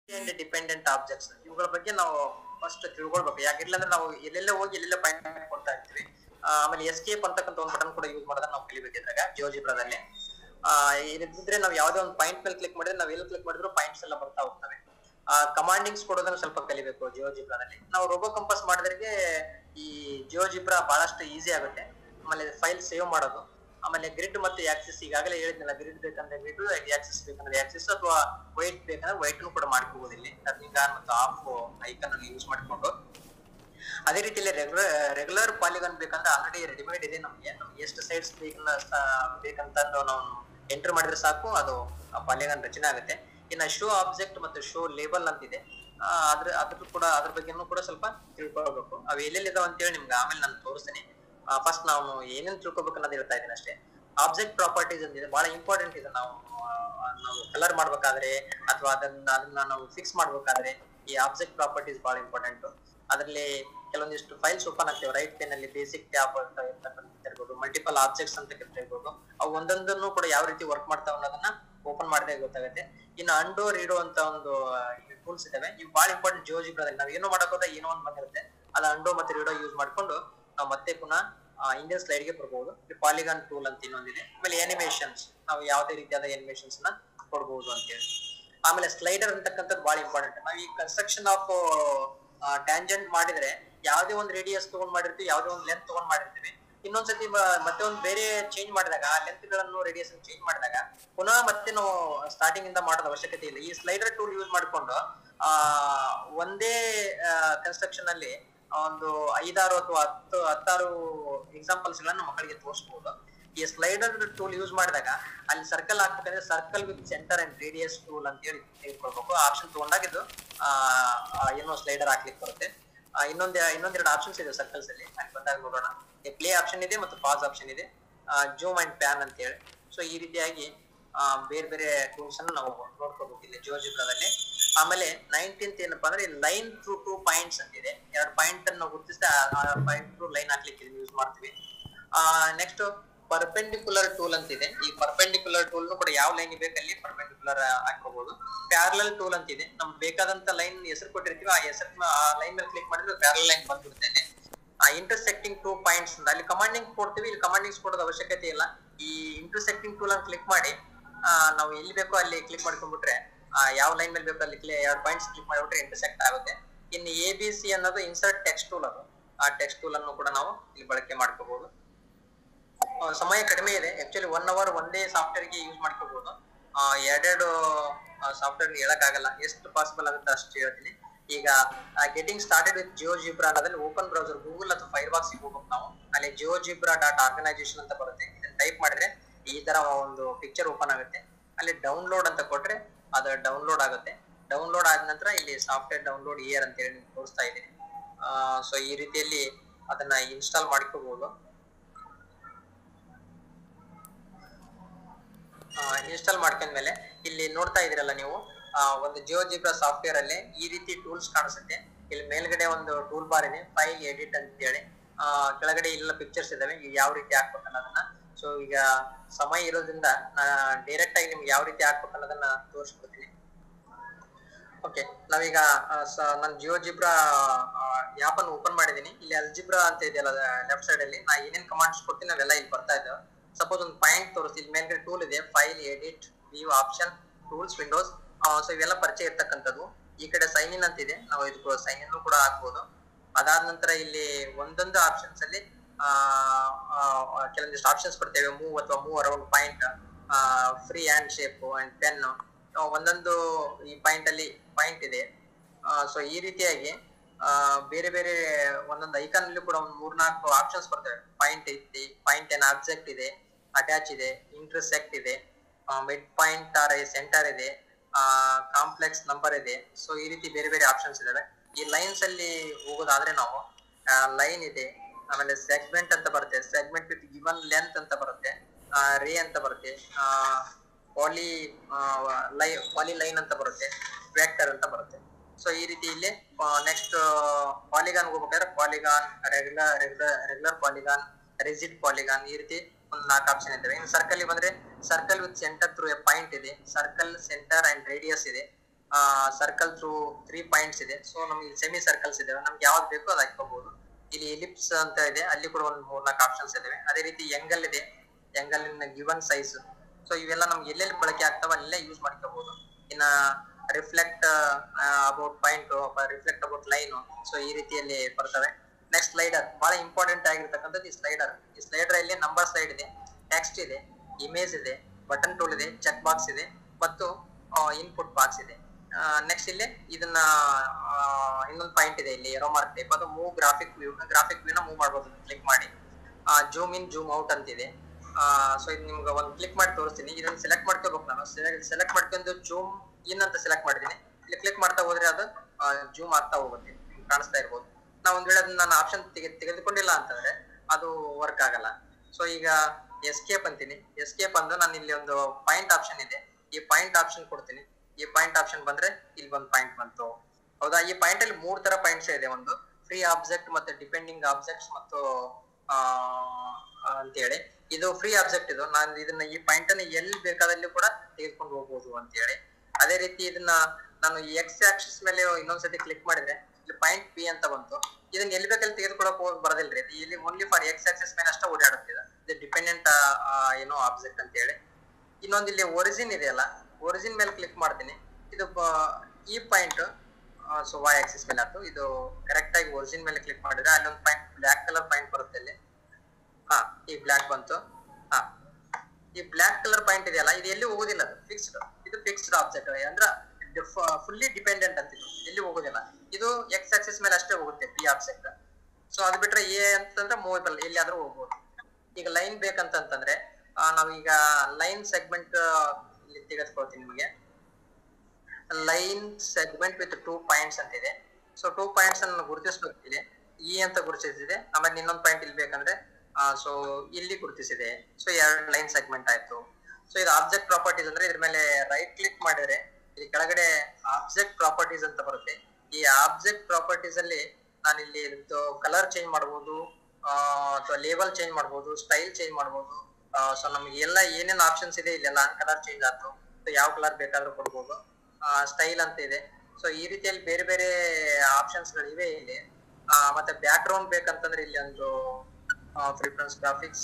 And dependent objects ಇವುಗಳ ಬಗ್ಗೆ ನಾವು ಫಸ್ಟ್ ತಿಳ್ಕೊಳ್ಬೇಕು ಯಾಕಿಲ್ಲ ಅಂದ್ರೆ ನಾವು ಎಲ್ಲೆಲ್ಲ ಹೋಗಿ ಎಲ್ಲೆಲ್ಲ ಪಾಯಿಂಟ್ ಕೊಡ್ತಾ ಇರ್ತೀವಿ ಆ, ಆಮೇಲೆ ಎಸ್ಕೇಪ್ ಅಂತಕ್ಕಂಥ ಒಂದು ಬಟನ್ ಕೂಡ ಯೂಸ್ ಮಾಡೋದನ್ನ ನಾವು ಕಲಿಬೇಕಿದ್ರಾಗ ಜಿಯೋಜಿಬ್ರಾದಲ್ಲಿ ಇದ್ರೆ ನಾವು ಯಾವ್ದೇ ಒಂದು ಪಾಯಿಂಟ್ ಮೇಲೆ ಕ್ಲಿಕ್ ಮಾಡಿದ್ರೆ ನಾವು ಎಲ್ಲಿ ಕ್ಲಿಕ್ ಮಾಡಿದ್ರು ಪಾಯಿಂಟ್ಸ್ ಎಲ್ಲ ಬರ್ತಾ ಹೋಗ್ತವೆ ಕಮಾಂಡಿಂಗ್ಸ್ ಕೊಡೋದನ್ನ ಸ್ವಲ್ಪ ಕಲಿಬೇಕು ಜಿಯೋಜಿಬ್ರಾದಲ್ಲಿ ನಾವು ರೋಬೋ ಕಂಪಸ್ ಮಾಡಿದ್ರಿಗೆ ಈ ಜಿಯೋಜಿಬ್ರಾ ಬಹಳಷ್ಟು ಈಸಿ ಆಗುತ್ತೆ ಆಮೇಲೆ ಫೈಲ್ ಸೇವ್ ಮಾಡೋದು ಆಮೇಲೆ ಗ್ರಿಡ್ ಮತ್ತು ಆಕ್ಸಿಸ್ ಈಗಾಗಲೇ ಹೇಳಿದ್ನಲ್ಲ ಗ್ರಿಡ್ ಬೇಕಂದ್ರೆ ಗ್ರಿಡ್ ಆಕ್ಸಿಸ್ ಬೇಕಂದ್ರೆ ಆಕ್ಸಿಸ್ ಅಥವಾ ವೈಟ್ ಬೇಕಂದ್ರೆ ವೈಟ್ ಕೂಡ ಮಾಡ್ಕೋಬಹುದು ಇಲ್ಲಿ ಟರ್ನಿಂಗ್ ಆನ್ ಮತ್ತು ಆಫ್ ಐಕನ್ ಅನ್ನು ಯೂಸ್ ಮಾಡಿಕೊಂಡು ಅದೇ ರೀತಿಯಲ್ಲಿ ರೆಗ್ಯುಲರ್ ರೆಗ್ಯುಲರ್ ಪಾಲಿಗಾನ್ ಬೇಕಂದ್ರೆ ಆಲ್ರೆಡಿ ರೆಡಿಮೇಡ್ ಇದೆ ನಮಗೆ ನಮ್ಗೆ ಎಷ್ಟು ಸೈಡ್ಸ್ ಬೇಕನ್ನ ಬೇಕಂತ ನಾವು ಎಂಟರ್ ಮಾಡಿದ್ರೆ ಸಾಕು ಅದು ಪಾಲಿಗಾನ್ ರಚನೆ ಆಗುತ್ತೆ ಇನ್ನು ಶೋ ಆಬ್ಜೆಕ್ಟ್ ಮತ್ತು ಶೋ ಲೇಬಲ್ ಅಂತಿದೆ ಆ, ಅದ್ರ ಅದ್ರ ಕೂಡ ಅದ್ರ ಬಗ್ಗೆನೂ ಕೂಡ ಸ್ವಲ್ಪ ತಿಳ್ಕೊಳ್ಬೇಕು ಅವು ಎಲ್ಲೆಲ್ಲಿದಾವ ಅಂತೇಳಿ ನಿಮ್ಗೆ ಆಮೇಲೆ ನಾನು ತೋರಿಸ್ತೀನಿ ಫಸ್ಟ್ ನಾವು ಏನೇನು ತಿಳ್ಕೊಬೇಕು ಅನ್ನೋದು ಹೇಳ್ತಾ ಇದ್ದೀನಿ ಅಷ್ಟೇ ಆಬ್ಜೆಕ್ಟ್ ಪ್ರಾಪರ್ಟೀಸ್ ಅಂತಿದೆ ಬಹಳ ಇಂಪಾರ್ಟೆಂಟ್ ಇದೆ ನಾವು ಆ, ನಾವು ಕಲರ್ ಮಾಡ್ಬೇಕಾದ್ರೆ ಅಥವಾ ಅದನ್ನ ಅದನ್ನ ನಾವು ಫಿಕ್ಸ್ ಮಾಡ್ಬೇಕಾದ್ರೆ ಈ ಆಬ್ಜೆಕ್ಟ್ ಪ್ರಾಪರ್ಟೀಸ್ ಬಹಳ ಇಂಪಾರ್ಟೆಂಟ್ ಅದರಲ್ಲಿ ಕೆಲವೊಂದಿಷ್ಟು ಫೈಲ್ಸ್ ಓಪನ್ ಆಗ್ತೇವೆ ರೈಟ್ ಪೇನ್ ಅಲ್ಲಿ ಬೇಸಿಕ್ ಟ್ಯಾಬ್ ಅಂತ ಇರ್ತಕ್ಕಂಥ ಇರ್ಬೋದು ಮಲ್ಟಿಪಲ್ ಆಬ್ಜೆಕ್ಟ್ಸ್ ಅಂತ ಇರ್ಬೋದು ಅವು ಒಂದೊಂದನ್ನು ಕೂಡ ಯಾವ ರೀತಿ ವರ್ಕ್ ಮಾಡ್ತಾವ ಅನ್ನೋದನ್ನ ಓಪನ್ ಮಾಡಿದ್ರೆ ಗೊತ್ತಾಗುತ್ತೆ ಇನ್ನು ಅಂಡೋ ರೀಡೋ ಅಂತ ಒಂದು ಟೂಲ್ಸ್ ಇದಾವೆ ಇವು ಬಹಳ ಇಂಪಾರ್ಟೆಂಟ್ ಜಿಯೋಜಿಬ್ರಾದಲ್ಲಿ ನಾವು ಏನೋ ಮಾಡಕ್ ಹೋದಾಗ ಏನೋ ಒಂದು ಬಂದಿರುತ್ತೆ ಅದು ಅಂಡೋ ಮತ್ತೆ ರೀಡೋ ಯೂಸ್ ಮಾಡ್ಕೊಂಡು ನಾವು ಮತ್ತೆ ಪುನಃ ಇಂಡಿಯನ್ ಸ್ಲೈಡ್ ಗೆ ಬರ್ಬೋದು ಪಾಲಿಗಾನ್ ಟೂಲ್ ಅಂತ ಇನ್ನೊಂದಿದೆ ಆಮೇಲೆ ಅನಿಮೇಷನ್ಸ್ ನಾವು ಯಾವುದೇ ರೀತಿಯಾದ ಅನಿಮೇಷನ್ಸ್ ನ ಕೊಡ್ಬೋದು ಅಂತೇಳಿ ಆಮೇಲೆ ಸ್ಲೈಡರ್ ಅಂತಕ್ಕಂಥದ್ದು ಬಹಳ ಇಂಪಾರ್ಟೆಂಟ್ ನಾವು ಈ ಕನ್ಸ್ಟ್ರಕ್ಷನ್ ಆಫ್ ಟ್ಯಾಂಜೆಂಟ್ ಮಾಡಿದ್ರೆ ಯಾವುದೇ ಒಂದು ರೇಡಿಯಸ್ ತಗೊಂಡ್ ಮಾಡಿರ್ತೀವಿ ಯಾವುದೇ ಒಂದು ಲೆಂತ್ ತಗೊಂಡ್ ಮಾಡಿರ್ತೀವಿ ಇನ್ನೊಂದ್ಸತಿ ಮ- ಮತ್ತೆ ಒಂದು ಬೇರೆ ಚೇಂಜ್ ಮಾಡಿದಾಗ ಆ ಲೆಂತ್ ಗಳನ್ನು ರೇಡಿಯಸ್ ಚೇಂಜ್ ಮಾಡಿದಾಗ ಪುನಃ ಮತ್ತೆ ನಾವು ಸ್ಟಾರ್ಟಿಂಗ್ ಇಂದ ಮಾಡೋದ ಅವಶ್ಯಕತೆ ಇಲ್ಲ ಈ ಸ್ಲೈಡರ್ ಟೂಲ್ ಯೂಸ್ ಮಾಡಿಕೊಂಡು ಆ ಒಂದೇ ಕನ್ಸ್ಟ್ರಕ್ಷನ್ ಅಲ್ಲಿ ಒಂದು ಐದಾರು ಅಥವಾ ಹತ್ತು ಹತ್ತಾರು ಎಕ್ಸಾಂಪಲ್ಸ್ ಗಳನ್ನ ಮಕ್ಕಳಿಗೆ ತೋರಿಸಬಹುದು ಈ ಸ್ಲೈಡರ್ ಟೂಲ್ ಯೂಸ್ ಮಾಡಿದಾಗ ಅಲ್ಲಿ ಸರ್ಕಲ್ ಹಾಕ್ಬೇಕಂದ್ರೆ circle with centre and radius tool ಅಂತ ಹೇಳಿ ತೆಗೆದುಕೊಳ್ಬೇಕು ಆಪ್ಷನ್ ತಗೊಂಡಾಗ ಇದು ಆ, ಆ, ಏನೋ ಸ್ಲೈಡರ್ ಹಾಕ್ಲಿಕ್ಕೆ ಬರುತ್ತೆ ಆ, ಇನ್ನೊಂದ್ ಇನ್ನೊಂದೆರಡು ಆಪ್ಷನ್ಸ್ ಇದೆ ಸರ್ಕಲ್ಸ್ ಅಲ್ಲಿ ಅಲ್ಲಿ ಬಂದಾಗ ನೋಡೋಣ ಪ್ಲೇ ಆಪ್ಷನ್ ಇದೆ ಮತ್ತು ಪಾಸ್ ಆಪ್ಷನ್ ಇದೆ ಜೂಮ್ ಅಂಡ್ ಪ್ಯಾನ್ ಅಂತ ಹೇಳಿ ಸೊ ಈ ರೀತಿಯಾಗಿ ಆ, ಬೇರೆ ಬೇರೆ ಟೂಲ್ಸ್ ಅನ್ನು ನಾವು ನೋಡ್ಕೋಬೇಕು ಇಲ್ಲಿ ಜಿಯೋಜಿಬ್ರಾದಲ್ಲಿ ಆಮೇಲೆ ನೈನ್ಟೀನ್ತ್ ಏನಪ್ಪಾ ಅಂದ್ರೆ ಲೈನ್ ಥ್ರೂ ಟೂ ಪಾಯಿಂಟ್ಸ್ ಅಂತಿದೆ ಎರಡು ಪಾಯಿಂಟ್ ಅನ್ನು ಗುರುತಿಸಿದ ಆ ಪಾಯಿಂಟ್ ಥ್ರೂ ಲೈನ್ ಹಾಕ್ಲಿಕ್ಕೆ ಯೂಸ್ ಮಾಡ್ತೀವಿ ನೆಕ್ಸ್ಟ್ ಪರ್ಪೆಂಡಿಕ್ಯುಲರ್ ಟೂಲ್ ಅಂತಿದೆ ಈ ಪರ್ಪೆಂಡಿಕ್ಯುಲರ್ ಟೂಲ್ ಕೂಡ ಯಾವ ಲೈನ್ ಬೇಕಲ್ಲಿ ಪರ್ಪೆಂಡಿಕ್ಯುಲರ್ ಹಾಕೋಬಹುದು ಪ್ಯಾರಲಲ್ ಟೂಲ್ ಅಂತಿದೆ ನಮ್ಗೆ ಬೇಕಾದಂತ ಲೈನ್ ಹೆಸರು ಕೊಟ್ಟಿರ್ತೀವಿ ಆ ಹೆಸರು ಆ ಲೈನ್ ಮೇಲೆ ಕ್ಲಿಕ್ ಮಾಡಿದ್ರೆ ಪ್ಯಾರಲ್ ಲೈನ್ ಬಂದ್ಬಿಡುತ್ತೆ ಇಂಟರ್ಸೆಕ್ಟಿಂಗ್ ಟೂ ಪಾಯಿಂಟ್ಸ್ ಅಲ್ಲಿ ಕಮಾಂಡಿಂಗ್ ಕೊಡ್ತೀವಿ ಇಲ್ಲಿ ಕಮಾಂಡಿಂಗ್ಸ್ ಕೊಡೋದು ಅವಶ್ಯಕತೆ ಇಲ್ಲ ಈ ಇಂಟರ್ಸೆಕ್ಟಿಂಗ್ ಟೂಲ್ ಅನ್ನು ಕ್ಲಿಕ್ ಮಾಡಿ ಆ, ನಾವು ಎಲ್ಲಿ ಬೇಕೋ ಅಲ್ಲಿ ಕ್ಲಿಕ್ ಮಾಡ್ಕೊಂಡ್ಬಿಟ್ರೆ ಆ, ಯಾವ ಲೈನ್ ಮೇಲೆ ಬೇಕೋ ಅಲ್ಲಿ ಎರಡು ಪಾಯಿಂಟ್ಸ್ ಕ್ಲಿಕ್ ಮಾಡಿಬಿಟ್ರೆ ಇಂಟರ್ಸೆಕ್ಟ್ ಆಗುತ್ತೆ ಇನ್ನು ಎ ಬಿ ಸಿ ಅನ್ನೋದು ಇನ್ಸರ್ಟ್ ಟೆಕ್ಸ್ಟ್ ಟೂಲ್ ಅದು ಆ ಟೆಕ್ಸ್ಟ್ ಟೂಲ್ ಅನ್ನು ಕೂಡ ನಾವು ಇಲ್ಲಿ ಬಳಕೆ ಮಾಡ್ಕೋಬಹುದು ಆ, ಸಮಯ ಕಡಿಮೆ ಇದೆ ಆಕ್ಚುಲಿ ಒನ್ ಅವರ್ ಒಂದೇ ಸಾಫ್ಟ್ವೇರ್ ಗೆ ಯೂಸ್ ಮಾಡ್ಕೋಬಹುದು ಆ, ಎರಡೆರಡು ಸಾಫ್ಟ್ವೇರ್ ಹೇಳಕ್ಕಾಗಲ್ಲ ಎಷ್ಟು ಪಾಸಿಬಲ್ ಆಗುತ್ತೆ ಅಷ್ಟು ಹೇಳ್ತೀನಿ ಈಗ getting started with GeoGebra ಅನ್ನೋದ್ರಲ್ಲಿ ಓಪನ್ ಬ್ರೌಸರ್ ಗೂಗಲ್ ಅಥವಾ ಫೈರ್ ಬಾಕ್ಸ್ ಹೋಗ್ಬೇಕು ನಾವು ಅಲ್ಲಿ ಜಿಯೋ ಜಿಬ್ರಾ ಡಾಟ್ ಆರ್ಗನೈಸೇಷನ್ ಅಂತ ಬರುತ್ತೆ ಇದನ್ನ ಟೈಪ್ ಮಾಡಿದ್ರೆ ಈ ತರ ಒಂದು ಪಿಕ್ಚರ್ ಓಪನ್ ಆಗುತ್ತೆ ಅಲ್ಲಿ ಡೌನ್ಲೋಡ್ ಅಂತ ಕೊಟ್ರೆ ಅದು ಡೌನ್ಲೋಡ್ ಆಗುತ್ತೆ ಡೌನ್ಲೋಡ್ ಆದ ನಂತರ ಇಲ್ಲಿ ಸಾಫ್ಟ್ವೇರ್ ಡೌನ್ಲೋಡ್ ಇಯರ್ ಅಂತ ಹೇಳಿ ನಿಮ್ಗೆ ತೋರಿಸ್ತಾ ಇದ್ದೀನಿ ಸೊ ಈ ರೀತಿಯಲ್ಲಿ ಅದನ್ನ ಇನ್ಸ್ಟಾಲ್ ಮಾಡ್ಕೋಬಹುದು ಇನ್ಸ್ಟಾಲ್ ಮಾಡ್ಕೊಂಡ್ಮೇಲೆ ಇಲ್ಲಿ ನೋಡ್ತಾ ಇದೀರಲ್ಲ ನೀವು ಆ, ಒಂದು ಜಿಯೋ ಜಿಬ್ರಾ ಸಾಫ್ಟ್ವೇರ್ ಅಲ್ಲಿ ಈ ರೀತಿ ಟೂಲ್ಸ್ ಕಾಣಿಸುತ್ತೆ ಇಲ್ಲಿ ಮೇಲ್ಗಡೆ ಒಂದು ಟೂಲ್ ಬಾರ್ ಇದೆ ಫೈಲ್ ಎಡಿಟ್ ಅಂತ ಹೇಳಿ ಆ, ಕೆಳಗಡೆ ಇಲ್ಲೆಲ್ಲ ಪಿಕ್ಚರ್ಸ್ ಇದಾವೆ ಈಗ ಯಾವ ರೀತಿ ಹಾಕ್ಬೇಕು ಅನ್ನೋದನ್ನ ಸೊ ಈಗ ಸಮಯ ಇರೋದ್ರಿಂದ ನಾ ಡೈರೆಕ್ಟ್ ಆಗಿ ನಿಮ್ಗೆ ಯಾವ ರೀತಿ ಹಾಕ್ಬೇಕು ಅನ್ನೋದನ್ನ ತೋರಿಸ್ಕೊಡ್ತೀನಿ ಓಕೆ ನಾವೀಗ ನಾನು ಜಿಯೋ ಜಿಬ್ರಾ ಆ್ಯಪ್ ಅನ್ನು ಓಪನ್ ಮಾಡಿದೀನಿ ಇಲ್ಲಿ ಅಲ್ಜಿಬ್ರಾ ಅಂತ ಇದೆಯಲ್ಲ ಲೆಫ್ಟ್ ಸೈಡ್ ಅಲ್ಲಿ ನಾ ಏನೇನ್ ಕಮಾಂಡ್ಸ್ ಕೊಡ್ತೀನಿ ಅವೆಲ್ಲ ಇಲ್ಲಿ ಬರ್ತಾ ಇದ್ದಾವೆ ಸಪೋಸ್ ಒಂದು ಪಾಯಿಂಟ್ ತೋರಿಸಿ ಇಲ್ಲಿ ಮೇಲ್ಗಡೆ ಟೂಲ್ ಇದೆ file edit view option tools windows so ಇವೆಲ್ಲ ಪರಿಚಯ ಇರ್ತಕ್ಕಂಥದ್ದು ಈ ಕಡೆ ಸೈನ್ ಇನ್ ಅಂತ ಇದೆ ನಾವು ಇದಕ್ಕೂ ಸೈನ್ ಇನ್ ಕೂಡ ಹಾಕ್ಬೋದು ಅದಾದ ನಂತರ ಇಲ್ಲಿ ಒಂದೊಂದು ಆಪ್ಷನ್ಸ್ ಅಲ್ಲಿ ಆ, ಆ, ಕೆಲವೊಂದಿಷ್ಟು ಆಪ್ಷನ್ಸ್ ಕೊಡ್ತೇವೆ ಮೂವ್ ಅಥವಾ move around point free hand shape and pen ಒಂದೊಂದು ಈ ಪಾಯಿಂಟ್ ಅಲ್ಲಿ ಪಾಯಿಂಟ್ ಇದೆ ಸೊ ಈ ರೀತಿಯಾಗಿ ಆ, ಬೇರೆ ಬೇರೆ ಒಂದೊಂದು ಐಕಾನ್ ಅಲ್ಲಿ ಕೂಡ ಒಂದು ಮೂರ್ನಾಲ್ಕು ಆಪ್ಷನ್ಸ್ ಬರ್ತವೆ ಪಾಯಿಂಟ್ ಐತಿ ಪಾಯಿಂಟ್ ಏನ್ ಆಬ್ಜೆಕ್ಟ್ ಇದೆ ಅಟ್ಯಾಚ್ ಇದೆ ಇಂಟರ್ಸೆಕ್ಟ್ ಇದೆ ಮಿಡ್ ಪಾಯಿಂಟ್ ಆರ್ ಸೆಂಟರ್ ಇದೆ ಕಾಂಪ್ಲೆಕ್ಸ್ ನಂಬರ್ ಇದೆ ಸೊ ಈ ರೀತಿ ಬೇರೆ ಬೇರೆ ಆಪ್ಷನ್ಸ್ ಇದಾವೆ ಈ ಲೈನ್ಸ್ ಅಲ್ಲಿ ಹೋಗೋದಾದ್ರೆ ನಾವು ಲೈನ್ ಇದೆ ಆಮೇಲೆ ಸೆಗ್ಮೆಂಟ್ ಅಂತ ಬರುತ್ತೆ ಸೆಗ್ಮೆಂಟ್ ವಿತ್ ಗಿವನ್ ಲೆಂತ್ ಅಂತ ಬರುತ್ತೆ ರೇ ಅಂತ ಬರುತ್ತೆ ಪಾಲಿ ಲೈ ಪಾಲಿ ಲೈನ್ ಅಂತ ಬರುತ್ತೆ ವೆಕ್ಟರ್ ಅಂತ ಬರುತ್ತೆ ಸೊ ಈ ರೀತಿ ಇಲ್ಲಿ ನೆಕ್ಸ್ಟ್ ಪಾಲಿಗಾನ್ ಹೋಗ್ಬೇಕಾದ್ರೆ polygon regular regular regular polygon rigid polygon ಈ ರೀತಿ ಒಂದು ನಾಲ್ಕು ಆಪ್ಷನ್ ಇದ್ದಾವೆ ಇನ್ನು ಸರ್ಕಲ್ ಬಂದ್ರೆ circle with centre through a point ಇದೆ ಸರ್ಕಲ್ ಸೆಂಟರ್ ಅಂಡ್ ರೇಡಿಯಸ್ ಇದೆ ಸರ್ಕಲ್ ಥ್ರೂ ತ್ರೀ ಪಾಯಿಂಟ್ಸ್ ಇದೆ ಸೊ ನಮ್ಗೆ ಸೆಮಿ ಸರ್ಕಲ್ಸ್ ಇದಾವೆ ನಮ್ಗೆ ಯಾವ್ದು ಬೇಕೋ ಅದು ಹಾಕೋಬಹುದು ಇಲ್ಲಿ ಎಲಿಪ್ಸ್ ಅಂತ ಇದೆ ಅಲ್ಲಿ ಕೂಡ ಒಂದು ಮೂರ್ನಾಲ್ಕು ಆಪ್ಷನ್ಸ್ ಇದಾವೆ ಅದೇ ರೀತಿ ಎಂಗಲ್ ಇದೆ angle in given size so ಇವೆಲ್ಲ ನಮ್ಗೆ ಎಲ್ಲೆಲ್ಲಿ ಬಳಕೆ ಆಗ್ತಾವ ಅಲ್ಲೇ ಯೂಸ್ ಮಾಡ್ಕೋಬಹುದು ಇನ್ನ reflect about point reflect about line so ಈ ರೀತಿಯಲ್ಲಿ ಬರ್ತವೆ ನೆಕ್ಸ್ಟ್ ಸ್ಲೈಡರ್ ಬಹಳ ಇಂಪಾರ್ಟೆಂಟ್ ಆಗಿರ್ತಕ್ಕಂಥದ್ದು ಈ ಸ್ಲೈಡರ್ ಈ ಸ್ಲೈಡರ್ ಅಲ್ಲಿ ನಂಬರ್ ಸ್ಲೈಡ್ ಇದೆ ಟೆಕ್ಸ್ಟ್ ಇದೆ ಇಮೇಜ್ ಇದೆ ಬಟನ್ ಟೂಲ್ ಇದೆ ಚೆಕ್ ಬಾಕ್ಸ್ ಇದೆ ಮತ್ತು ಇನ್ಪುಟ್ ಬಾಕ್ಸ್ ಇದೆ ನೆಕ್ಸ್ಟ್ ಇಲ್ಲಿ ಇದನ್ನ ಇನ್ನೊಂದು ಪಾಯಿಂಟ್ ಇದೆ ಇಲ್ಲಿ ಎರೋ ಮಾರ್ಕ್ ಟೈಪ್ ಅದು ಮೂವ್ ಗ್ರಾಫಿಕ್ ವ್ಯೂ ಗ್ರಾಫಿಕ್ ವ್ಯೂನ ಮೂವ್ ಮಾಡ್ಬೋದು ಕ್ಲಿಕ್ ಮಾಡಿ ಜೂಮ್ ಇನ್ ಜೂಮ್ ಔಟ್ ಅಂತಿದೆ ಸೊ ಇದು ನಿಮ್ಗೆ ಒಂದು ಕ್ಲಿಕ್ ಮಾಡಿ ತೋರಿಸ್ತೀನಿ ಇದನ್ನ ಸೆಲೆಕ್ಟ್ ಮಾಡ್ಕೋಬೇಕು ನಾನು ಸೆಲೆಕ್ಟ್ ಮಾಡ್ಕೊಂಡು ಜೂಮ್ ಇನ್ ಅಂತ ಸೆಲೆಕ್ಟ್ ಮಾಡಿದ್ದೀನಿ ಇಲ್ಲಿ ಕ್ಲಿಕ್ ಮಾಡ್ತಾ ಹೋದ್ರೆ ಅದು ಜೂಮ್ ಆಗ್ತಾ ಹೋಗುತ್ತೆ ನಿಮ್ಗೆ ಕಾಣಿಸ್ತಾ ಇರ್ಬೋದು ನಾವು ಒಂದ್ ವೇಳೆ ಅದನ್ನ ನಾನು ಆಪ್ಷನ್ ತೆಗೆ ತೆಗೆದುಕೊಂಡಿಲ್ಲ ಅಂತಂದ್ರೆ ಅದು ವರ್ಕ್ ಆಗಲ್ಲ ಸೊ ಈಗ ಎಸ್ಕೇಪ್ ಅಂತೀನಿ ಎಸ್ಕೇಪ್ ಅಂದು ನಾನು ಇಲ್ಲಿ ಒಂದು ಪಾಯಿಂಟ್ ಆಪ್ಷನ್ ಇದೆ ಈ ಪಾಯಿಂಟ್ ಆಪ್ಷನ್ ಕೊಡ್ತೀನಿ ಈ ಪಾಯಿಂಟ್ ಆಪ್ಷನ್ ಬಂದ್ರೆ ಇಲ್ಲಿ ಒಂದು ಪಾಯಿಂಟ್ ಬಂತು ಹೌದಾ ಈ ಪಾಯಿಂಟ್ ಅಲ್ಲಿ ಮೂರ್ ತರ ಪಾಯಿಂಟ್ಸ್ ಇದೆ ಒಂದು ಫ್ರೀ ಆಬ್ಜೆಕ್ಟ್ ಮತ್ತೆ ಡಿಪೆಂಡಿಂಗ್ ಆಬ್ಜೆಕ್ಟ್ಸ್ ಮತ್ತು ಆ ಅಂತೇಳಿ ಇದು ಫ್ರೀ ಆಬ್ಜೆಕ್ಟ್ ಇದು ನಾನು ಇದನ್ನ ಈ ಪಾಯಿಂಟ್ ಅನ್ನ ಎಲ್ಲಿ ಬೇಕಾದಲ್ಲಿ ಕೂಡ ತೆಗೆದುಕೊಂಡು ಹೋಗ್ಬೋದು ಅಂತ ಹೇಳಿ ಅದೇ ರೀತಿ ಇದನ್ನ ನಾನು ಎಕ್ಸ್ ಆಕ್ಸಿಸ್ ಮೇಲೆ ಇನ್ನೊಂದ್ಸತಿ ಕ್ಲಿಕ್ ಮಾಡಿದ್ರೆ ಇಲ್ಲಿ ಪಾಯಿಂಟ್ ಪಿ ಅಂತ ಬಂತು ಇದನ್ನ ಎಲ್ಲಿ ಬೇಕಲ್ಲಿ ತೆಗೆದುಕೊಳಕ್ ಹೋಗಿ ಬರೋದಿಲ್ರಿ ಇದು ಇಲ್ಲಿ ಓನ್ಲಿ ಫಾರ್ ಎಕ್ಸ್ ಆಕ್ಸಿಸ್ ಮೇಲೆ ಅಷ್ಟೇ ಓಡಾಡುತ್ತೆ ಇದು ಇದು ಡಿಪೆಂಡೆಂಟ್ ಏನೋ ಆಬ್ಜೆಕ್ಟ್ ಅಂತ ಹೇಳಿ ಇನ್ನೊಂದು ಇಲ್ಲಿ ಒರಿಜಿನ್ ಇದೆಯಲ್ಲ ಒರಿಜಿನ್ ಮೇಲೆ ಕ್ಲಿಕ್ ಮಾಡ್ತೀನಿ ಇದು ಬ- ಈ ಪಾಯಿಂಟ್ ಸೊ ವೈ ಆಕ್ಸಿಸ್ ಮೇಲೆ ಆಯ್ತು ಇದು ಕರೆಕ್ಟ್ ಆಗಿ ಒರಿಜಿನ್ ಮೇಲೆ ಕ್ಲಿಕ್ ಮಾಡಿದ್ರೆ ಅಲ್ಲಿ ಒಂದು ಪಾಯಿಂಟ್ ಬ್ಲಾಕ್ ಕಲರ್ ಪಾಯಿಂಟ್ ಬರುತ್ತೆ ಇಲ್ಲಿ ಹಾ ಈ ಬ್ಲಾಕ್ ಬಂತು ಹಾ ಈ ಬ್ಲಾಕ್ ಕಲರ್ ಪಾಯಿಂಟ್ ಇದೆಯಲ್ಲ ಇದು ಎಲ್ಲಿ ಹೋಗೋದಿಲ್ಲ ಅದು ಫಿಕ್ಸ್ಡ್ ಇದು ಫಿಕ್ಸ್ಡ್ ಆಬ್ಜೆಕ್ಟ್ ಅಂದ್ರೆ ಫುಲ್ಲಿ ಡಿಪೆಂಡೆಂಟ್ ಅಂತ ಇದು ಎಲ್ಲಿ ಹೋಗೋದಿಲ್ಲ ಇದು ಎಕ್ಸ್ ಆಕ್ಸಿಸ್ ಮೇಲೆ ಅಷ್ಟೇ ಹೋಗುತ್ತೆ ಪಿ ಆಬ್ಜೆಕ್ಟ್ ಸೊ ಅದು ಬಿಟ್ರೆ ಎ ಅಂತಂದ್ರೆ ಮೂವೇಬಲ್ ಎಲ್ಲಿಯಾದ್ರೂ ಹೋಗ್ಬೋದು ಈಗ ಲೈನ್ ಬೇಕಂತಂತಂದ್ರೆ ಆ, ನಾವೀಗ ಲೈನ್ ಸೆಗ್ಮೆಂಟ್ ಇಲ್ಲಿ ತೆಗೆದುಕೊಳ್ತೀನಿ ನಿಮಗೆ line segment with two points ಅಂತ ಇದೆ ಸೊ ಟೂ ಪಾಯಿಂಟ್ಸ್ ಅನ್ನು ಗುರುತಿಸ್ಬೇಕು ಇಲ್ಲಿ ಇ ಅಂತ ಗುರುತಿಸಿದೆ ಆಮೇಲೆ ಇನ್ನೊಂದು ಪಾಯಿಂಟ್ ಇಲ್ಲಿ ಬೇಕಂದ್ರೆ ಸೊ ಇಲ್ಲಿ ಗುರುತಿಸಿದೆ ಸೊ ಎರಡು ಲೈನ್ ಸೆಗ್ಮೆಂಟ್ ಆಯ್ತು ಸೊ ಇದು ಆಬ್ಜೆಕ್ಟ್ ಪ್ರಾಪರ್ಟೀಸ್ ಅಂದ್ರೆ ಇದ್ರ ಮೇಲೆ ರೈಟ್ ಕ್ಲಿಕ್ ಮಾಡಿದ್ರೆ ಇಲ್ಲಿ ಕೆಳಗಡೆ ಆಬ್ಜೆಕ್ಟ್ ಪ್ರಾಪರ್ಟೀಸ್ ಅಂತ ಬರುತ್ತೆ ಈ ಆಬ್ಜೆಕ್ಟ್ ಪ್ರಾಪರ್ಟೀಸ್ ಅಲ್ಲಿ ನಾನು ಇಲ್ಲಿ ಕಲರ್ ಚೇಂಜ್ ಮಾಡಬಹುದು ಅಥವಾ ಲೇಬಲ್ ಚೇಂಜ್ ಮಾಡಬಹುದು ಸ್ಟೈಲ್ ಚೇಂಜ್ ಮಾಡಬಹುದು ಸೊ ನಮ್ಗೆ ಎಲ್ಲ ಏನೇನ್ ಆಪ್ಷನ್ಸ್ ಇದೆ ಇಲ್ಲೆಲ್ಲ ಕಲರ್ ಚೇಂಜ್ ಆಯ್ತು ಸೊ ಯಾವ ಕಲರ್ ಬೇಕಾದ್ರೂ ಕೊಡ್ಬೋದು ಸ್ಟೈಲ್ ಅಂತ ಇದೆ ಸೊ ಈ ರೀತಿಯಲ್ಲಿ ಬೇರೆ ಬೇರೆ ಆಪ್ಷನ್ಸ್ ಗಳಿವೆ ಇಲ್ಲಿ ಆ, ಮತ್ತೆ ಬ್ಯಾಕ್ ಗ್ರೌಂಡ್ ಬೇಕಂತಂದ್ರೆ ಇಲ್ಲಿ ಒಂದು ಪ್ರಿಫರೆನ್ಸ್ ಗ್ರಾಫಿಕ್ಸ್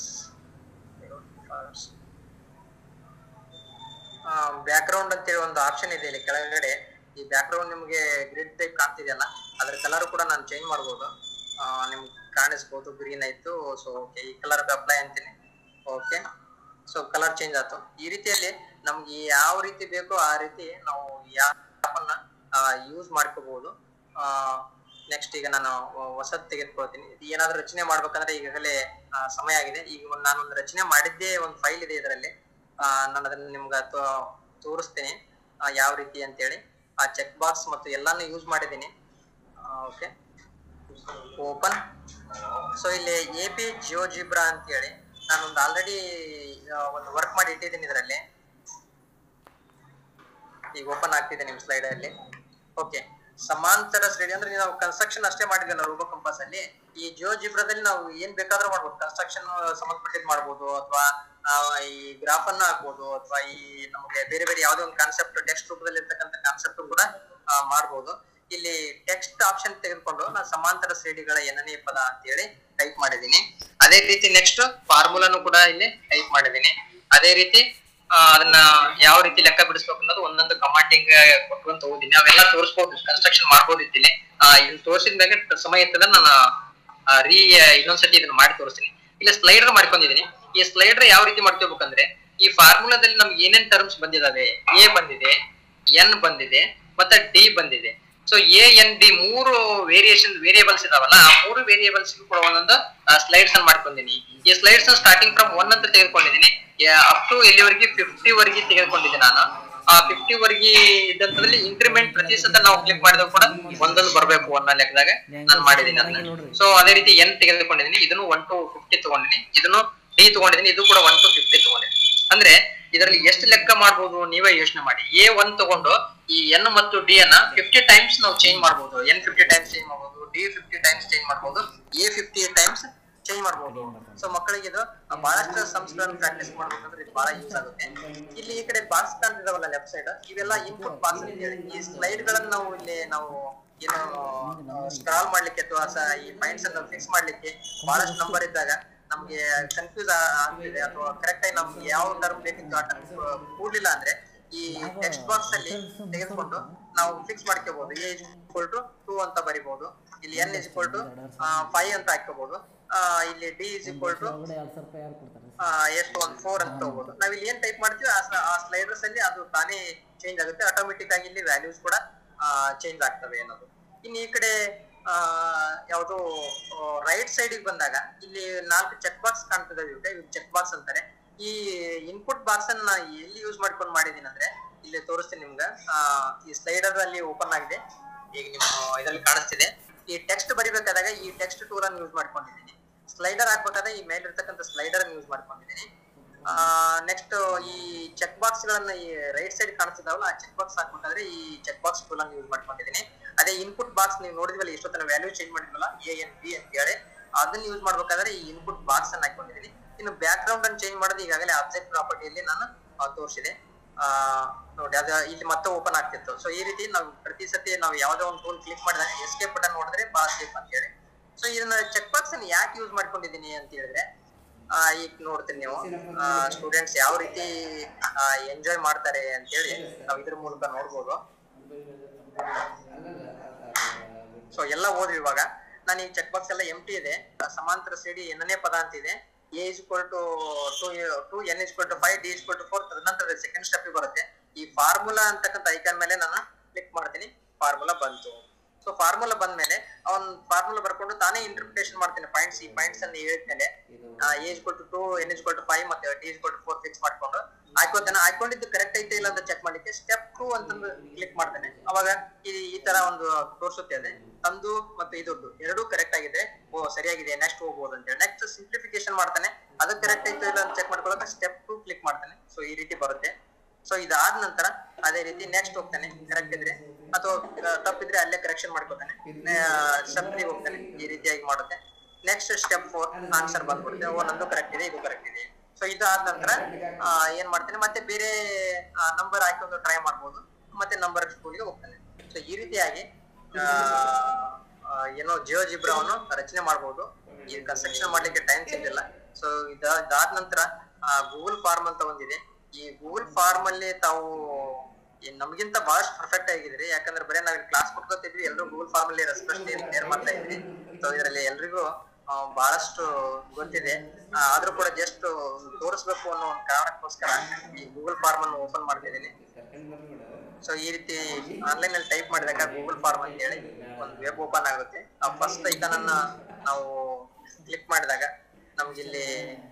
ಬ್ಯಾಕ್ ಗ್ರೌಂಡ್ ಅಂತೇಳಿ ಒಂದು ಆಪ್ಷನ್ ಇದೆ ಇಲ್ಲಿ ಕೆಳಗಡೆ ಈ ಬ್ಯಾಕ್ ಗ್ರೌಂಡ್ ನಿಮ್ಗೆ ಗ್ರಿಡ್ ಟೈಪ್ ಕಾಣ್ತಿದೆಯಲ್ಲ ಅದ್ರ ಕಲರ್ ಕೂಡ ನಾನು ಚೇಂಜ್ ಮಾಡ್ಬೋದು ಆ, ನಿಮ್ಗೆ ಕಾಣಿಸ್ಬೋದು ಗ್ರೀನ್ ಆಯ್ತು ಸೊ ಓಕೆ ಈ ಕಲರ್ ಅಪ್ಲೈ ಅಂತೀನಿ ಓಕೆ ಸೊ ಕಲರ್ ಚೇಂಜ್ ಆಯ್ತು ಈ ರೀತಿಯಲ್ಲಿ ನಮ್ಗೆ ಯಾವ ರೀತಿ ಬೇಕೋ ಆ ರೀತಿ ನಾವು ಯಾಪನ್ನ ಯೂಸ್ ಮಾಡ್ಕೋಬಹುದು ನೆಕ್ಸ್ಟ್ ಈಗ ನಾನು ಹೊಸದ್ ತೆಗೆದುಕೊಳ್ತೀನಿ ಇದು ಏನಾದ್ರೂ ರಚನೆ ಮಾಡ್ಬೇಕಂದ್ರೆ ಈಗಾಗಲೇ ಆ, ಸಮಯ ಆಗಿದೆ ಈಗ ಒಂದ್ ನಾನೊಂದು ರಚನೆ ಮಾಡಿದ್ದೇ ಒಂದು ಫೈಲ್ ಇದೆ ಇದರಲ್ಲಿ ನಾನು ಅದನ್ನ ನಿಮ್ಗೆ ತೋ- ತೋರಿಸ್ತೀನಿ ಆ, ಯಾವ ರೀತಿ ಅಂತೇಳಿ ಆ ಚೆಕ್ ಬಾಕ್ಸ್ ಮತ್ತು ಎಲ್ಲಾನು ಯೂಸ್ ಮಾಡಿದ್ದೀನಿ ಓಕೆ ಓಪನ್ ಸೊ ಇಲ್ಲಿ ಎ ಪಿ ಜಿಯೋಜಿಬ್ರಾ ಅಂತ ಹೇಳಿ ನಾನೊಂದು ಆಲ್ರೆಡಿ ಒಂದು ವರ್ಕ್ ಮಾಡಿ ಇಟ್ಟಿದ್ದೀನಿ ಇದರಲ್ಲಿ ಈಗ ಓಪನ್ ಆಗ್ತಿದೆ ನಿಮ್ ಸ್ಲೈಡ್ ಅಲ್ಲಿ ಓಕೆ ಸಮಾಂತರ ಶ್ರೇಣಿ ಅಂದ್ರೆ ನಾವು ಕನ್ಸ್ಟ್ರಕ್ಷನ್ ಅಷ್ಟೇ ಮಾಡಿದ್ವಲ್ಲ ರೂಬೋ ಕಂಪಾಸ್ ಅಲ್ಲಿ ಈ ಜಿಯೋಜಿಬ್ರಾದಲ್ಲಿ ನಾವು ಏನ್ ಬೇಕಾದ್ರೂ ಮಾಡ್ಬೋದು ಕನ್ಸ್ಟ್ರಕ್ಷನ್ ಸಂಬಂಧಪಟ್ಟಿದ್ ಮಾಡ್ಬೋದು ಅಥವಾ ಈ ಗ್ರಾಫ್ ಅನ್ನ ಹಾಕ್ಬೋದು ಅಥವಾ ಈ ನಮಗೆ ಬೇರೆ ಬೇರೆ ಯಾವುದೇ ಒಂದು ಕಾನ್ಸೆಪ್ಟ್ ಟೆಕ್ಸ್ಟ್ ರೂಪದಲ್ಲಿ ಇರ್ತಕ್ಕಂಥ ಕಾನ್ಸೆಪ್ಟ್ ಕೂಡ ಆ, ಮಾಡ್ಬೋದು ಇಲ್ಲಿ ಟೆಕ್ಸ್ಟ್ ಆಪ್ಷನ್ ತೆಗೆದುಕೊಂಡು ನಾನು ಸಮಾಂತರ ಶ್ರೇಣಿಗಳ ಎನ್ನನೇ ಪದ ಅಂತ ಹೇಳಿ ಟೈಪ್ ಮಾಡಿದ್ದೀನಿ ಅದೇ ರೀತಿ ನೆಕ್ಸ್ಟ್ ಫಾರ್ಮುಲಾನು ಕೂಡ ಇಲ್ಲಿ ಟೈಪ್ ಮಾಡಿದ್ದೀನಿ ಅದೇ ರೀತಿ ಆ, ಅದನ್ನ ಯಾವ ರೀತಿ ಲೆಕ್ಕ ಬಿಡಿಸ್ಬೇಕು ಅನ್ನೋದು ಒಂದೊಂದು ಕಮಾಂಡಿಂಗ್ ಕೊಟ್ಕೊಂತ ಹೋಗಿದ್ದೀನಿ ಅವೆಲ್ಲ ತೋರಿಸ್ಬೋದು ಕನ್ಸ್ಟ್ರಕ್ಷನ್ ಮಾಡ್ಬೋದು ಇಲ್ಲಿ ಇದನ್ನ ತೋರಿಸಿದ ಮೇಲೆ ಸಮಯ ಇರ್ತದ ನಾನು ರೀ ಇನ್ನೊಂದ್ಸತಿ ಇದನ್ನ ಮಾಡಿ ತೋರಿಸ್ತೀನಿ ಇಲ್ಲಿ ಸ್ಲೈಡರ್ ಮಾಡ್ಕೊಂಡಿದ್ದೀನಿ ಈ ಸ್ಲೈಡರ್ ಯಾವ ರೀತಿ ಮಾಡ್ಕೋಬೇಕಂದ್ರೆ ಈ ಫಾರ್ಮುಲಾದಲ್ಲಿ ನಮ್ಗೆ ಏನೇನ್ ಟರ್ಮ್ಸ್ ಬಂದಿದಾವೆ ಎ ಬಂದಿದೆ ಎನ್ ಬಂದಿದೆ ಮತ್ತೆ ಡಿ ಬಂದಿದೆ ಸೊ ಎ ಎನ್ ಡಿ ಮೂರು ವೇರಿಯೇಷನ್ ವೇರಿಯೇಬಲ್ಸ್ ಇದಾವಲ್ಲ ಆ ಮೂರು ವೇರಿಯೇಬಲ್ಸ್ ಕೂಡ ಒಂದೊಂದು ಸ್ಲೈಡ್ಸ್ ಅನ್ನು ಮಾಡ್ಕೊಂಡಿದ್ದೀನಿ ಈ ಸ್ಲೈಡ್ಸ್ ಸ್ಟಾರ್ಟಿಂಗ್ ಫ್ರಮ್ ಒನ್ ಅಂತ ತೆಗೆದುಕೊಂಡಿದ್ದೀನಿ ಅಪ್ ಟು ಎಲ್ಲಿವರೆಗೆ ಫಿಫ್ಟಿ ವರೆಗೆ ತೆಗೆದುಕೊಂಡಿದ್ದೆ ನಾನು ಆ ಫಿಫ್ಟಿ ವರೆಗೆ ಇದ್ದಂತದಲ್ಲಿ ಇನ್ಕ್ರಿಮೆಂಟ್ ಪ್ರತಿ ಸತ ನಾವು ಕ್ಲಿಕ್ ಮಾಡಿದಾಗ ಕೂಡ ಒಂದೊಂದು ಬರಬೇಕು ಅನ್ನೋ ಲೆಕ್ಕದಾಗ ನಾನು ಮಾಡಿದ್ದೀನಿ ಅದನ್ನ ಸೊ ಅದೇ ರೀತಿ ಎನ್ ತೆಗೆದುಕೊಂಡಿದ್ದೀನಿ ಇದನ್ನು ಒನ್ ಟು ಫಿಫ್ಟಿ ತಗೊಂಡಿನಿ ಇದನ್ನು ಡಿ ತಗೊಂಡಿದ್ದೀನಿ ಇದು ಕೂಡ ಒನ್ ಟು ಫಿಫ್ಟಿ ತಗೊಂಡಿದ್ದೀನಿ ಅಂದ್ರೆ ಇದರಲ್ಲಿ ಎಷ್ಟು ಲೆಕ್ಕ ಮಾಡ್ಬೋದು ನೀವೇ ಯೋಚನೆ ಮಾಡಿ ಎ ಒನ್ ತಗೊಂಡು ಈ ಎನ್ ಮತ್ತು ಡಿ ಅನ್ನ ಫಿಫ್ಟಿ ಟೈಮ್ಸ್ ನಾವು ಚೇಂಜ್ ಮಾಡ್ಬೋದು ಎನ್ ಫಿಫ್ಟಿ ಟೈಮ್ಸ್ ಚೇಂಜ್ ಮಾಡ್ಬೋದು ಡಿ ಫಿಫ್ಟಿ ಟೈಮ್ಸ್ ಚೇಂಜ್ ಮಾಡ್ಬೋದು ಎ ಫಿಫ್ಟಿ ಟೈಮ್ಸ್ ಚೇಂಜ್ ಮಾಡ್ಬೋದು ಸೊ ಮಕ್ಕಳಿಗೆ ಇದು ಬಹಳಷ್ಟು ಸಂಸ್ಕರಣ ಪ್ರಾಕ್ಟೀಸ್ ಮಾಡ್ಬೇಕಂದ್ರೆ ಇದು ಬಹಳ ಯೂಸ್ ಆಗುತ್ತೆ ಇಲ್ಲಿ ಈ ಕಡೆ ಬಾಕ್ಸ್ ಕಾಣ್ತಿದಾವಲ್ಲ ಲೆಫ್ಟ್ ಸೈಡ್ ಇವೆಲ್ಲ ಇನ್ಪುಟ್ ಬಾಕ್ಸ್ ಅಂತ ಹೇಳಿ ಈ ಸ್ಲೈಡ್ ಗಳನ್ನ ನಾವು ಇಲ್ಲಿ ನಾವು ಏನು ಸ್ಕ್ರಾಲ್ ಮಾಡ್ಲಿಕ್ಕೆ ಅಥವಾ ಸ- ಈ ಪಾಯಿಂಟ್ಸ್ ಅನ್ನು ಫಿಕ್ಸ್ ಮಾಡ್ಲಿಕ್ಕೆ ಬಹಳಷ್ಟು ನಂಬರ್ ಇದ್ದಾಗ ನಮ್ಗೆ ಕನ್ಫ್ಯೂಸ್ ಆಗ್ತಿದೆ ಅಥವಾ ಕರೆಕ್ಟ್ ಆಗಿ ನಮ್ಗೆ ಯಾವ ಟರ್ಮ್ ಬೇಕಿತ್ತು ಆ ಟರ್ಮ್ ಕೂಡ್ಲಿಲ್ಲ ಅಂದ್ರೆ ಈ ಟೆಕ್ಸ್ಟ್ ಬಾಕ್ಸ್ ಅಲ್ಲಿ ತೆಗೆದುಕೊಂಡು ನಾವು ಫಿಕ್ಸ್ ಮಾಡ್ಕೋಬಹುದು ಎ ಇಕ್ವಲ್ ಟು ಟೂ ಅಂತ ಬರಿಬಹುದು ಇಲ್ಲಿ N is equal to five ಅಂತ ಹಾಕೋಬಹುದು ಇಲ್ಲಿ ಡಿ ಇಸ್ ಇಕ್ವಲ್ ಟು ಒಳಗಡೆ ಎರಡು ಸಾವಿರ ರೂಪಾಯಿ ಯಾರು ಕೊಡ್ತಾರೆ ಎಷ್ಟು ಒಂದು ಫೋರ್ ಅಂತ ತಗೋಬಹುದು ನಾವ್ ಇಲ್ಲಿ ಏನ್ ಟೈಪ್ ಮಾಡ್ತೀವಿ ಆ ಸ- ಆ ಸ್ಲೈಡರ್ಸ್ ಅಲ್ಲಿ ಅದು ತಾನೇ ಚೇಂಜ್ ಆಗುತ್ತೆ ಆಟೋಮೆಟಿಕ್ ಆಗಿ ಇಲ್ಲಿ ವ್ಯಾಲ್ಯೂಸ್ ಕೂಡ ಚೇಂಜ್ ಆಗ್ತವೆ ಅನ್ನೋದು ಇನ್ನು ಈ ಕಡೆ ಆ ಯಾವುದು ರೈಟ್ ಸೈಡ್ ಬಂದಾಗ ಇಲ್ಲಿ ನಾಲ್ಕು ಚೆಕ್ ಬಾಕ್ಸ್ ಕಾಣ್ತದೆ ಇವಾಗ ಇವು ಚೆಕ್ ಬಾಕ್ಸ್ ಅಂತಾರೆ ಈ ಇನ್ಪುಟ್ ಬಾಕ್ಸ್ ಅನ್ನ ನಾ ಎಲ್ಲಿ ಯೂಸ್ ಮಾಡ್ಕೊಂಡು ಮಾಡಿದೀನಿ ಅಂದ್ರೆ ಇಲ್ಲಿ ತೋರಿಸ್ತೀನಿ ನಿಮ್ಗೆ ಆ, ಈ ಸ್ಲೈಡರ್ ಅಲ್ಲಿ ಓಪನ್ ಆಗಿದೆ ಈಗ ನಿಮ್ಮ ಇದರಲ್ಲಿ ಕಾಣಿಸ್ತಿದೆ ಈ ಟೆಕ್ಸ್ಟ್ ಬರಿಬೇಕಾದಾಗ ಈ ಟೆಕ್ಸ್ಟ್ ಟೂಲ್ ಅನ್ನು ಯೂಸ್ ಮಾಡ್ಕೊಂಡಿದ್ದೀನಿ ಸ್ಲೈಡರ್ ಹಾಕ್ಬೇಕಾದ್ರೆ ಈ ಮೇಲೆ ಇರ್ತಕ್ಕಂಥ ಸ್ಲೈಡರ್ ಯೂಸ್ ಮಾಡ್ಕೊಂಡಿದ್ದೀನಿ ನೆಕ್ಸ್ಟ್ ಈ ಚೆಕ್ ಬಾಕ್ಸ್ ಗಳನ್ನ ಈ ರೈಟ್ ಸೈಡ್ ಕಾಣಿಸ್ತಿದಾವಲ್ಲ ಆ ಚೆಕ್ ಬಾಕ್ಸ್ ಹಾಕ್ಬೇಕಾದ್ರೆ ಈ ಚೆಕ್ ಬಾಕ್ಸ್ ಟೂಲ್ ಅನ್ನು ಯೂಸ್ ಮಾಡ್ಕೊಂಡಿದ್ದೀನಿ ಅದೇ ಇನ್ಪುಟ್ ಬಾಕ್ಸ್ ನೀವು ನೋಡಿದ್ವಲ್ಲ ಎಷ್ಟೊತ್ತನ ವ್ಯಾಲ್ಯೂ ಚೇಂಜ್ ಮಾಡಿದ್ವಲ್ಲ ಎ ಎನ್ ಬಿ ಅಂತ ಹೇಳಿ ಅದನ್ನ ಯೂಸ್ ಮಾಡ್ಬೇಕಾದ್ರೆ ಈ ಇನ್ಪುಟ್ ಬಾಕ್ಸ್ ಅನ್ನ ಹಾಕೊಂಡಿದ್ದೀನಿ ಇನ್ನು ಬ್ಯಾಕ್ ಗ್ರೌಂಡ್ ಅನ್ನು ಚೇಂಜ್ ಮಾಡೋದು ಈಗಾಗಲೇ ಆಬ್ಜೆಕ್ಟ್ ಪ್ರಾಪರ್ಟಿಯಲ್ಲಿ ನಾನು ಆ, ತೋರಿಸಿದೆ ಆ ನೋಡಿ ಅದು ಇಲ್ಲಿ ಮತ್ತೆ ಓಪನ್ ಆಗ್ತಿತ್ತು ಸೊ ಈ ರೀತಿ ನಾವು ಪ್ರತಿ ಸತಿ ನಾವು ಯಾವ್ದೋ ಒಂದು ಟೂಲ್ ಕ್ಲಿಕ್ ಮಾಡಿದಾಗ ಎಸ್ಕೇಪ್ ಬಟನ್ ನೋಡಿದ್ರೆ ಬಹಳ ಸೇಫ್ ಅಂತ ಹೇಳಿ ಸೊ ಇದನ್ನ ಚೆಕ್ ಬಾಕ್ಸ್ ಅನ್ನು ಯಾಕೆ ಯೂಸ್ ಮಾಡ್ಕೊಂಡಿದ್ದೀನಿ ಅಂತ ಹೇಳಿದ್ರೆ ಆ, ಈಗ ನೋಡ್ತೀನಿ ನೀವು ಸ್ಟೂಡೆಂಟ್ಸ್ ಯಾವ ರೀತಿ ಎಂಜಾಯ್ ಮಾಡ್ತಾರೆ ಅಂತ ಹೇಳಿ ನಾವು ಇದ್ರ ಮೂಲಕ ನೋಡ್ಬೋದು ಸೊ ಎಲ್ಲ ಓದ್ವಿ ಇವಾಗ ನಾನು ಈ ಚೆಕ್ ಬಾಕ್ಸ್ ಎಲ್ಲ ಎಂಟಿ ಇದೆ ಆ, ಸಮಾಂತರ ಸಿಡಿ ಎನ್ನನೇ ಪದ ಅಂತ ಇದೆ A is equal to two two N is equal to five D is equal to four ತದನಂತರ ಸೆಕೆಂಡ್ ಸ್ಟೆಪ್ ಬರುತ್ತೆ ಈ ಫಾರ್ಮುಲಾ ಅಂತಕ್ಕಂಥ ಐಕಾನ್ ಮೇಲೆ ನಾನು ಕ್ಲಿಕ್ ಮಾಡ್ತೀನಿ ಫಾರ್ಮುಲಾ ಬಂತು ಸೊ ಫಾರ್ಮುಲಾ ಬಂದ್ಮೇಲೆ ಅವನ್ ಫಾರ್ಮುಲಾ ಬರ್ಕೊಂಡು ತಾನೇ ಇಂಟರ್ಪ್ರಿಟೇಷನ್ ಮಾಡ್ತೀನಿ ಪಾಯಿಂಟ್ಸ್ ಈ ಪಾಯಿಂಟ್ಸ್ ಅನ್ನು ಹೇಳ್ತೇನೆ A is to two N is to five ಮತ್ತೆ D is to four fix ಮಾಡ್ಕೊಂಡು ಹಾಕೋತೇನೆ ಹಾಕೊಂಡಿದ್ದು ಕರೆಕ್ಟ್ ಐತೆ ಇಲ್ಲ ಅಂತ ಚೆಕ್ ಮಾಡ್ಲಿಕ್ಕೆ ಸ್ಟೆಪ್ ಟು ಅಂತಂದು ಕ್ಲಿಕ್ ಮಾಡ್ತೇನೆ ಅವಾಗ ಈ ಈ ತರ ಒಂದು ತೋರಿಸುತ್ತೆ ಅದೇ ತಂದು ಮತ್ತು ಇದೊಂದು ಎರಡೂ ಕರೆಕ್ಟ್ ಆಗಿದೆ ಓ ಸರಿಯಾಗಿದೆ ನೆಕ್ಸ್ಟ್ ಹೋಗ್ಬೋದು ಅಂತ ಹೇಳಿ ನೆಕ್ಸ್ಟ್ ಸಿಂಪ್ಲಿಫಿಕೇಶನ್ ಮಾಡ್ತಾನೆ ಅದು ಕರೆಕ್ಟ್ ಐತೆ ಇಲ್ಲ ಅಂತ ಚೆಕ್ ಮಾಡ್ಕೊಳ್ಳೋಕೆ ಸ್ಟೆಪ್ ಟು ಕ್ಲಿಕ್ ಮಾಡ್ತಾನೆ ಸೊ ಈ ರೀತಿ ಬರುತ್ತೆ ಸೊ ಇದಾದ ನಂತರ ಅದೇ ರೀತಿ ನೆಕ್ಸ್ಟ್ ಹೋಗ್ತಾನೆ ಕರೆಕ್ಟ್ ಇದ್ರೆ ಅಥವಾ ಆ, ತಪ್ಪಿದ್ರೆ ಅಲ್ಲೇ ಕರೆಕ್ಷನ್ ಮಾಡ್ಕೋತಾನೆ ಸ್ಟೆಪ್ ತ್ರೀ ಹೋಗ್ತಾನೆ ಈ ರೀತಿಯಾಗಿ ಮಾಡುತ್ತೆ ನೆಕ್ಸ್ಟ್ ಸ್ಟೆಪ್ ಫೋರ್ ಆನ್ಸರ್ ಬಂದ್ಬಿಡುತ್ತೆ ಓ ನಂದು ಕರೆಕ್ಟ್ ಇದೆ ಇದು ಕರೆಕ್ಟ್ ಇದೆ ಸೊ ಇದಾದ ನಂತರ ಆ, ಏನ್ ಮಾಡ್ತಾನೆ ಮತ್ತೆ ಬೇರೆ ನಂಬರ್ ಹಾಕಿ ಒಂದು ಟ್ರೈ ಮಾಡ್ಬೋದು ಮತ್ತೆ ನಂಬರ್ ಸ್ಕೂಲ್ಗೆ ಹೋಗ್ತಾನೆ ಸೊ ಈ ರೀತಿಯಾಗಿ ಆ, ಆ, ಏನೋ ಜಿಯೋ ಜಿಬ್ರವನ್ನು ರಚನೆ ಮಾಡಬಹುದು ಈ ಕನ್ಸ್ಟ್ರಕ್ಷನ್ ಮಾಡ್ಲಿಕ್ಕೆ ಟೈಮ್ ಸಿಗಲಿಲ್ಲ ಸೊ ಇದಾದ ನಂತರ ಗೂಗಲ್ ಫಾರ್ಮ್ ಅಂತ ಒಂದಿದೆ ಈ ಗೂಗಲ್ ಫಾರ್ಮ್ ಅಲ್ಲಿ ತಾವು ಈ ನಮ್ಗಿಂತ ಬಹಳಷ್ಟು ಪರ್ಫೆಕ್ಟ್ ಆಗಿದ್ರಿ ಯಾಕಂದ್ರೆ ಬರೀ ನಾವ್ ಕ್ಲಾಸ್ ಕೊಟ್ಕೋತಿದ್ವಿ ಎಲ್ಲರೂ ಗೂಗಲ್ ಫಾರ್ಮ್ ಅಲ್ಲಿ ರೆಸ್ಪೆಕ್ಟ್ ಕ್ಲಿಯರ್ ಮಾಡ್ತಾ ಇದ್ರಿ ಸೊ ಇದರಲ್ಲಿ ಎಲ್ರಿಗೂ ಆ, ಬಹಳಷ್ಟು ಗೊತ್ತಿದೆ ಆ, ಆದ್ರೂ ಕೂಡ ಜಸ್ಟ್ ತೋರಿಸ್ಬೇಕು ಅನ್ನೋ ಒಂದು ಕಾರಣಕ್ಕೋಸ್ಕರ ಈ ಗೂಗಲ್ ಫಾರ್ಮ್ ಅನ್ನು ಓಪನ್ ಮಾಡ್ತಿದ್ದೀನಿ ಸೊ ಈ ರೀತಿ ಆನ್ಲೈನ್ ಅಲ್ಲಿ ಟೈಪ್ ಮಾಡಿದಾಗ ಗೂಗಲ್ ಫಾರ್ಮ್ ಅಂತ ಹೇಳಿ ಒಂದು ವೆಬ್ ಓಪನ್ ಆಗುತ್ತೆ ಆ ಫಸ್ಟ್ ಐಕಾನ್ ಅನ್ನ ನಾವು ಕ್ಲಿಕ್ ಮಾಡಿದಾಗ ನಮ್ಗೆ ಇಲ್ಲಿ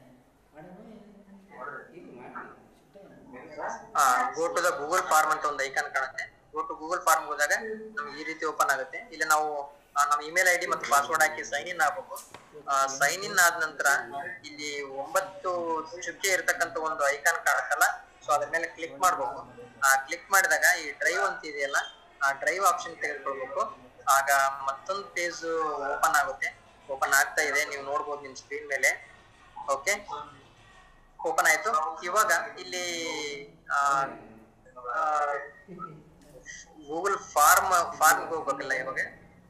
go to the Google form ಅಂತ ಒಂದು ಐಕಾನ್ ಕಾಣುತ್ತೆ ಗೋ ಟು ಗೂಗಲ್ ಫಾರ್ಮ್ ಹೋದಾಗ ನಮ್ಗೆ ಈ ರೀತಿ ಓಪನ್ ಆಗುತ್ತೆ ಇಲ್ಲಿ ನಾವು ಆ, ನಮ್ಮ ಇಮೇಲ್ ಐಡಿ ಮತ್ತು ಪಾಸ್ವರ್ಡ್ ಹಾಕಿ ಸೈನ್ ಇನ್ ಆಗ್ಬೇಕು ಸೈನ್ ಇನ್ ಆದ ನಂತರ ಇಲ್ಲಿ ಒಂಬತ್ತು ಚುಕ್ಕೆ ಇರತಕ್ಕಂತ ಒಂದು ಐಕಾನ್ ಕಾಣುತ್ತಲ್ಲ ಸೊ ಅದ್ರ ಮೇಲೆ ಕ್ಲಿಕ್ ಮಾಡ್ಬೇಕು ಆ ಕ್ಲಿಕ್ ಮಾಡಿದಾಗ ಈ ಡ್ರೈವ್ ಅಂತ ಇದೆಯಲ್ಲ ಆ ಡ್ರೈವ್ ಆಪ್ಷನ್ ತೆಗೆದುಕೊಳ್ಬೇಕು ಆಗ ಮತ್ತೊಂದು ಪೇಜ್ ಓಪನ್ ಆಗುತ್ತೆ ಓಪನ್ ಆಗ್ತಾ ಇದೆ ನೀವು ನೋಡ್ಬೋದು ನಿಮ್ ಸ್ಕ್ರೀನ್ ಮೇಲೆ ಓಕೆ ಓಪನ್ ಆಯ್ತು ಇವಾಗ ಇಲ್ಲಿ ಗೂಗಲ್ ಫಾರ್ಮ್ ಫಾರ್ಮ್ ಹೋಗ್ಬೇಕಲ್ಲ ಇವಾಗ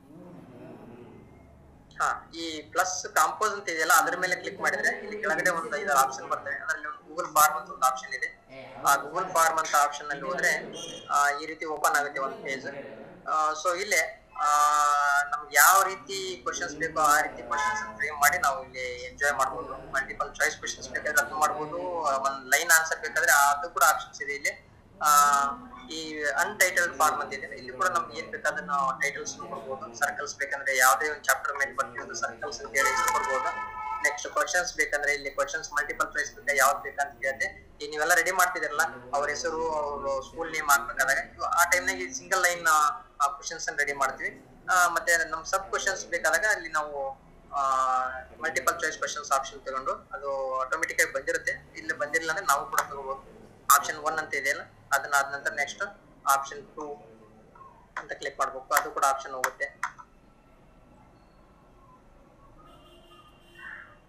ಹಾ ಈ ಪ್ಲಸ್ ಕಾಂಪೋಸ್ ಅಂತ ಇದೆಯಲ್ಲ ಅದ್ರ ಮೇಲೆ ಕ್ಲಿಕ್ ಮಾಡಿದ್ರೆ ಇಲ್ಲಿ ಕೆಳಗಡೆ ಒಂದು ಐದಾರು ಆಪ್ಷನ್ ಬರ್ತವೆ ಅದರಲ್ಲಿ ಒಂದು ಗೂಗಲ್ ಫಾರ್ಮ್ ಅಂತ ಒಂದು ಆಪ್ಷನ್ ಇದೆ ಆ ಗೂಗಲ್ ಫಾರ್ಮ್ ಅಂತ ಆಪ್ಷನ್ ಅಲ್ಲಿ ಹೋದ್ರೆ ಆ, ಈ ರೀತಿ ಓಪನ್ ಆಗುತ್ತೆ ಒಂದು ಪೇಜ್ ಸೊ ಇಲ್ಲೇ ಆ, ನಮ್ಗೆ ಯಾವ ರೀತಿ ಕ್ವಶನ್ಸ್ ಬೇಕೋ ಆ ರೀತಿ ಕ್ವಶನ್ಸ್ ಫ್ರೇಮ್ ಮಾಡಿ ನಾವು ಇಲ್ಲಿ ಎಂಜಾಯ್ ಮಾಡ್ಬೋದು ಮಲ್ಟಿಪಲ್ ಚಾಯ್ಸ್ ಕ್ವಶನ್ಸ್ ಬೇಕಾದ್ರೆ ಅದು ಮಾಡ್ಬೋದು ಒಂದ್ ಲೈನ್ ಆನ್ಸರ್ ಬೇಕಾದ್ರೆ ಅದು ಕೂಡ ಆಪ್ಷನ್ಸ್ ಇದೆ ಇಲ್ಲಿ ಆ, ಈ ಅನ್ಟೈಟಲ್ಡ್ ಫಾರ್ಮ್ ಅಂತ ಇದೆ ಇಲ್ಲಿ ಕೂಡ ನಮ್ಗೆ ಏನ್ ಬೇಕಾದ್ರೆ ನಾವು ಟೈಟಲ್ಸ್ ಕೊಡ್ಬೋದು ಸರ್ಕಲ್ಸ್ ಬೇಕಂದ್ರೆ ಯಾವ್ದೇ ಒಂದು ಚಾಪ್ಟರ್ ಮೇಲೆ ಬರ್ತಿರೋದು ಸರ್ಕಲ್ಸ್ ಅಂತ ಹೇಳಿ ಹೆಸರು ಕೊಡ್ಬೋದು ನೆಕ್ಸ್ಟ್ ಕ್ವಶನ್ಸ್ ಬೇಕಂದ್ರೆ ಇಲ್ಲಿ ಕ್ವಶನ್ಸ್ ಮಲ್ಟಿಪಲ್ ಚಾಯ್ಸ್ ಬೇಕಾ ಯಾವ್ದು ಬೇಕಂತ ಕೇಳಿದೆ ಈಗ ನೀವೆಲ್ಲ ರೆಡಿ ಮಾಡ್ತಿದಿರಲ್ಲ ಅವ್ರ ಹೆಸರು ಅವ್ರ ಸ್ಕೂಲ್ ನೇಮ್ ಹಾಕ್ಬೇಕಾದಾಗ ಇವು ಆ ಟೈಮ್ನಾಗ ಸಿಂಗಲ್ ಲೈನ್ ಕ್ವಶನ್ಸ್ ರೆಡಿ ಮಾಡ್ತೀವಿ ಆ, ಮತ್ತೆ ನಮ್ ಸಬ್ ಕ್ವಶನ್ಸ್ ಬೇಕಾದಾಗ ಅಲ್ಲಿ ನಾವು ಮಲ್ಟಿಪಲ್ ಚಾಯ್ಸ್ ಕ್ವಶನ್ಸ್ ಆಪ್ಷನ್ ತಗೊಂಡು ಅದು ಆಟೋಮೆಟಿಕ್ ಆಗಿ ಬಂದಿರುತ್ತೆ ಇಲ್ಲಿ ಬಂದಿರಲಿಲ್ಲ ಅಂದ್ರೆ ನಾವು ಕೂಡ ತಗೋಬಹುದು ಆಪ್ಷನ್ ಒನ್ ಅಂತ ಇದೆಯಲ್ಲ ಅದನ್ನ ಆದ ನಂತರ ನೆಕ್ಸ್ಟ್ ಆಪ್ಷನ್ ಟೂ ಅಂತ ಕ್ಲಿಕ್ ಮಾಡ್ಬೇಕು ಅದು ಕೂಡ ಆಪ್ಷನ್ ಹೋಗುತ್ತೆ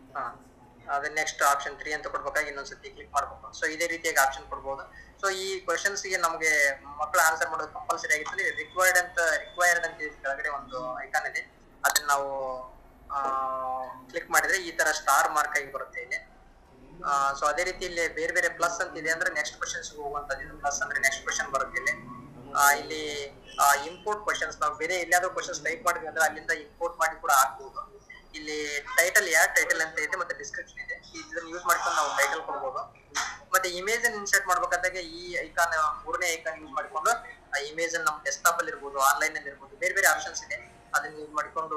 ಹಾ ಅದೇ ನೆಕ್ಸ್ಟ್ ಆಪ್ಷನ್ ತ್ರೀ ಅಂತ ಕೊಡ್ಬೇಕಾಗಿ ಇನ್ನೊಂದ್ಸತಿ ಕ್ಲಿಕ್ ಮಾಡ್ಬೇಕು ಸೊ ಇದೇ ರೀತಿಯಾಗಿ ಆಪ್ಷನ್ ಕೊಡ್ಬೋದು ಸೊ ಈ ಕ್ವಶನ್ಸ್ ಗೆ ನಮಗೆ ಮಕ್ಕಳು ಆನ್ಸರ್ ಮಾಡೋದು ಕಂಪಲ್ಸರಿ ಆಗಿರ್ತದೆ ರಿಕ್ವೈರ್ಡ್ ಅಂತ ರಿಕ್ವೈರ್ಡ್ ಅಂತ ಇದೆ ಕೆಳಗಡೆ ಒಂದು ಐಕಾನ್ ಇದೆ ಅದನ್ನ ನಾವು ಕ್ಲಿಕ್ ಮಾಡಿದ್ರೆ ಈ ತರ ಸ್ಟಾರ್ ಮಾರ್ಕ್ ಆಗಿ ಬರುತ್ತೆ ಇಲ್ಲಿ ಸೊ ಅದೇ ರೀತಿ ಇಲ್ಲಿ ಬೇರೆ ಬೇರೆ ಪ್ಲಸ್ ಅಂತ ಇದೆ ಅಂದ್ರೆ ನೆಕ್ಸ್ಟ್ ಕ್ವಶನ್ಸ್ ಹೋಗುವಂತದ್ದು ಪ್ಲಸ್ ಅಂದ್ರೆ ನೆಕ್ಸ್ಟ್ ಕ್ವಶನ್ ಬರುತ್ತೆ ಇಲ್ಲಿ ಆ, ಇಲ್ಲಿ ಇಂಪೋರ್ಟ್ ಕ್ವಶನ್ಸ್ ನಾವು ಬೇರೆ ಎಲ್ಲಾದ್ರೂ ಕ್ವಶನ್ಸ್ ಟೈಪ್ ಮಾಡಿದ್ವಿ ಅಂದ್ರೆ ಅಲ್ಲಿಂದ ಇಂಪೋರ್ಟ್ ಮಾಡಿ ಕೂಡ ಹಾಕ್ಬಹುದು ಇಲ್ಲಿ ಟೈಟಲ್ ಯಾವ ಟೈಟಲ್ ಅಂತ ಇದೆ ಮತ್ತೆ ಡಿಸ್ಕ್ರಿಪ್ಷನ್ ಇದೆ ಇದನ್ನ ಯೂಸ್ ಮಾಡ್ಕೊಂಡು ನಾವು ಟೈಟಲ್ ಕೊಡ್ಬೋದು ಮತ್ತೆ ಇಮೇಜ್ ಅನ್ನು ಇನ್ಸರ್ಟ್ ಮಾಡ್ಬೇಕಾದಾಗ ಈ ಐಕಾನ್ ಮೂರನೇ ಐಕಾನ್ ಯೂಸ್ ಮಾಡ್ಕೊಂಡು ಆ ಇಮೇಜ್ ಅನ್ನು ನಮ್ಮ ಡೆಸ್ಕ್ಟಾಪ್ ಅಲ್ಲಿ ಇರ್ಬೋದು ಆನ್ಲೈನ್ ಅಲ್ಲಿ ಇರ್ಬೋದು ಬೇರೆ ಬೇರೆ ಆಪ್ಷನ್ಸ್ ಇದೆ ಅದನ್ನ ಯೂಸ್ ಮಾಡ್ಕೊಂಡು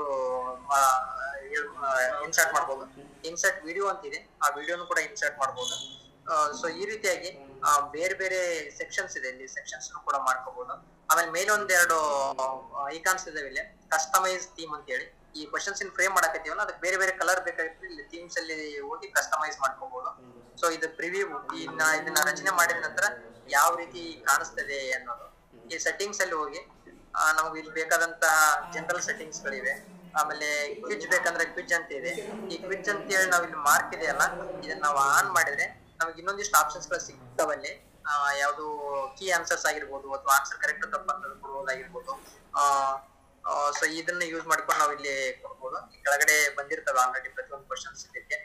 ಇನ್ಸರ್ಟ್ ಮಾಡ್ಬೋದು ಇನ್ಸರ್ಟ್ ವಿಡಿಯೋ ಅಂತ ಇದೆ ಆ ವಿಡಿಯೋನು ಕೂಡ ಇನ್ಸರ್ಟ್ ಮಾಡ್ಬೋದು ಸೊ ಈ ರೀತಿಯಾಗಿ ಆ, ಬೇರೆ ಬೇರೆ ಸೆಕ್ಷನ್ಸ್ ಇದೆ ಇಲ್ಲಿ ಸೆಕ್ಷನ್ಸ್ ಕೂಡ ಮಾಡ್ಕೋಬಹುದು ಆಮೇಲೆ ಮೇಲೆ ಒಂದೆರಡು ಐಕಾನ್ಸ್ ಇದಾವೆ ಇಲ್ಲಿ ಕಸ್ಟಮೈಸ್ ಥೀಮ್ ಅಂತ ಹೇಳಿ ಈ ಕ್ವಶನ್ಸ್ ಇನ್ ಫ್ರೇಮ್ ಮಾಡಕತ್ತೀವಲ್ಲ ಅದಕ್ಕೆ ಬೇರೆ ಬೇರೆ ಕಲರ್ ಬೇಕಾಗಿತ್ತು ಇಲ್ಲಿ ಥೀಮ್ಸ್ ಅಲ್ಲಿ ಹೋಗಿ ಕಸ್ಟಮೈಸ್ ಮಾಡ್ಕೋಬಹುದು ಸೊ ಇದು ಪ್ರಿವ್ಯೂ ಇನ್ನ ಇದನ್ನ ರಚನೆ ಮಾಡಿದ ನಂತರ ಯಾವ ರೀತಿ ಕಾಣಿಸ್ತದೆ ಅನ್ನೋದು ಈ ಸೆಟ್ಟಿಂಗ್ಸ್ ಅಲ್ಲಿ ಹೋಗಿ ಆ, ನಮ್ಗೆ ಇಲ್ಲಿ ಬೇಕಾದಂತಹ ಜನರಲ್ ಸೆಟ್ಟಿಂಗ್ಸ್ ಗಳಿವೆ ಆಮೇಲೆ ಕ್ವಿಜ್ ಬೇಕಂದ್ರೆ ಕ್ವಿಜ್ ಅಂತ ಇದೆ ಈ ಕ್ವಿಜ್ ಅಂತ ಹೇಳಿ ನಾವು ಇಲ್ಲಿ ಮಾರ್ಕ್ ಇದೆಯಲ್ಲ ಇದನ್ನ ನಾವು ಆನ್ ಮಾಡಿದ್ರೆ ನಮ್ಗೆ ಇನ್ನೊಂದಿಷ್ಟು ಆಪ್ಷನ್ಸ್ ಗಳು ಸಿಗ್ತಾವಲ್ಲಿ ಆ, ಯಾವ್ದು ಕೀ ಆನ್ಸರ್ಸ್ ಆಗಿರ್ಬೋದು ಅಥವಾ ಆನ್ಸರ್ ಕರೆಕ್ಟ್ ತಪ್ಪ ಅಂತ ಕೊಡುವುದಾಗಿರ್ಬೋದು ಸೊ ಇದನ್ನ ಯೂಸ್ ಮಾಡ್ಕೊಂಡು ನಾವು ಇಲ್ಲಿ ಕೊಡ್ಬೋದು ಈ ಕೆಳಗಡೆ ಬಂದಿರ್ತವೆ ಆಲ್ರೆಡಿ ಪ್ರತಿಯೊಂದು ಕ್ವಶನ್ಸ್ ಇದಕ್ಕೆ